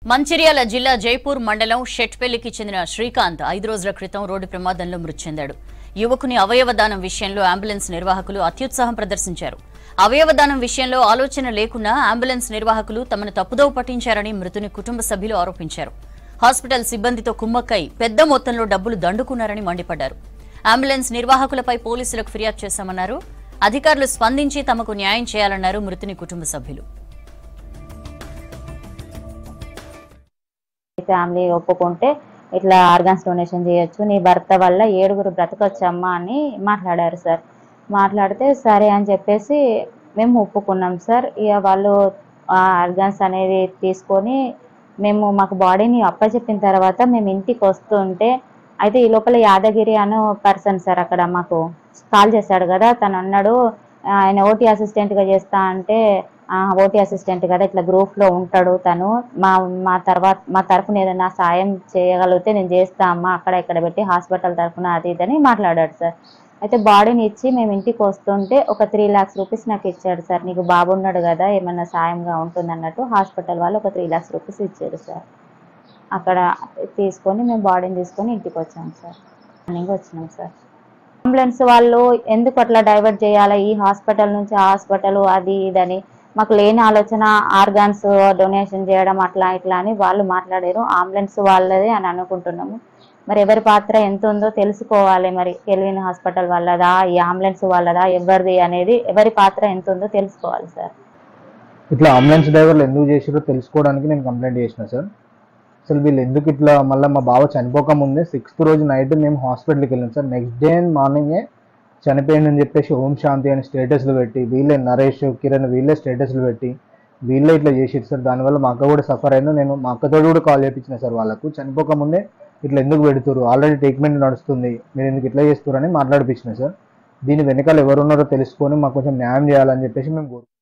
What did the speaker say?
మంచిర్యాల జిల్లా జైపూర్ మండలం షెట్పల్లికి చెందిన శ్రీకాంత్ ఐదు రోజుల క్రితం రోడ్డు ప్రమాదంలో మృతి చెందాడు యువకుని అవయవదానం విషయంలో అంబులెన్స్ నిర్వాహకులు అత్యుత్సాహం ప్రదర్శించారు అవయవదానం విషయంలో ఆలోచన లేకున్నా అంబులెన్స్ నిర్వాహకులు తమను తప్పుదోవ పట్టించారని మృతుని కుటుంబ సభ్యులు ఆరోపించారు హాస్పిటల్ సిబ్బందితో కుమ్మక్కై పెద్ద మొత్తంలో డబ్బులు దండుకున్నారని మండిపడ్డారు అంబులెన్స్ నిర్వాహకులపై పోలీసులకు ఫిర్యాదు చేశామన్నారు అధికారులు స్పందించి తమకు న్యాయం చేయాలన్నారు మృతుని కుటుంబ సభ్యులు ఫ్యామిలీ ఒప్పుకుంటే ఇట్లా ఆర్గాన్స్ డొనేషన్ చేయొచ్చు నీ భర్త వల్ల ఏడుగురు బ్రతకొచ్చమ్మా అని మాట్లాడారు సార్ మాట్లాడితే సరే అని చెప్పేసి మేము ఒప్పుకున్నాం సార్ ఇక వాళ్ళు ఆ ఆర్గాన్స్ అనేది తీసుకొని మేము మాకు బాడీని అప్పచెప్పిన తర్వాత మేము ఇంటికి వస్తుంటే అయితే ఈ లోపల యాదగిరి అనే పర్సన్ సార్ అక్కడ మాకు కాల్ చేశాడు కదా తను అన్నాడు "ఆ, ఆయన ఓటీ అసిస్టెంట్గా చేస్తా అంటే ఓటీ అసిస్టెంట్ కదా ఇట్లా గ్రూప్లో ఉంటాడు తను మా మా తర్వాత మా తరఫున ఏదైనా సాయం చేయగలిగితే నేను చేస్తా అమ్మా అక్కడ ఇక్కడ పెట్టి హాస్పిటల్ తరఫున అది ఇది అని మాట్లాడాడు సార్ అయితే బాడీని ఇచ్చి మేము ఇంటికి వస్తుంటే ఒక త్రీ ల్యాక్స్ రూపీస్ నాకు ఇచ్చాడు సార్ నీకు బాబు ఉన్నాడు కదా ఏమన్నా సాయంగా ఉంటుంది అన్నట్టు హాస్పిటల్ వాళ్ళు ఒక త్రీ ల్యాక్స్ రూపీస్ ఇచ్చారు సార్ అక్కడ తీసుకొని మేము బాడీని తీసుకొని ఇంటికి వచ్చాం సార్ మార్నింగ్ వచ్చినాం సార్ అంబులెన్స్ వాళ్ళు ఎందుకు అట్లా డైవర్ట్ చేయాలి ఈ హాస్పిటల్ నుంచి ఆ హాస్పిటల్ అది ఇదని మాకు లేని ఆలోచన ఆర్గాన్స్ డొనేషన్ చేయడం అట్లా ఇట్లా అని వాళ్ళు మాట్లాడారు అంబులెన్స్ వాళ్ళదే అని అనుకుంటున్నాము మరి ఎవరి పాత్ర ఎంత ఉందో తెలుసుకోవాలి మరి కెల్విన్ హాస్పిటల్ వాళ్ళదా ఈ అంబులెన్స్ వాళ్ళదా ఎవరిది అనేది ఎవరి పాత్ర ఎంత ఉందో తెలుసుకోవాలి సార్ ఇట్లా అంబులెన్స్ డ్రైవర్లు ఎందుకు చేసారో తెలుసుకోవడానికి నేను కంప్లైంట్ చేసిన సార్ అసలు వీళ్ళు ఎందుకు ఇట్లా మళ్ళీ మా బావ చనిపోక ముందే సిక్స్త్ రోజు నైట్ మేము హాస్పిటల్కి వెళ్ళాం సార్ నెక్స్ట్ డే మార్నింగే చనిపోయిందని చెప్పేసి ఓం శాంతి అని స్టేటస్లు పెట్టి వీళ్ళే నరేష్ కిరణ్ వీళ్ళే స్టేటస్లు పెట్టి వీళ్ళే ఇట్లా చేసారు సార్ దానివల్ల మా అక్క కూడా సఫర్ అయింది నేను మా అక్కతో కూడా కాల్ చేయించిన సార్ వాళ్ళకు చనిపోక ముందే ఇట్లా ఎందుకు పెడుతురు ఆల్రెడీ ట్రీట్మెంట్ నడుస్తుంది మీరు ఎందుకు ఇట్లా చేస్తున్నారు అని మాట్లాడిపించిన సార్ దీని వెనకాల ఎవరున్నారో తెలుసుకొని మాకు కొంచెం న్యాయం చేయాలని చెప్పేసి మేము కోరుకుంటున్నాం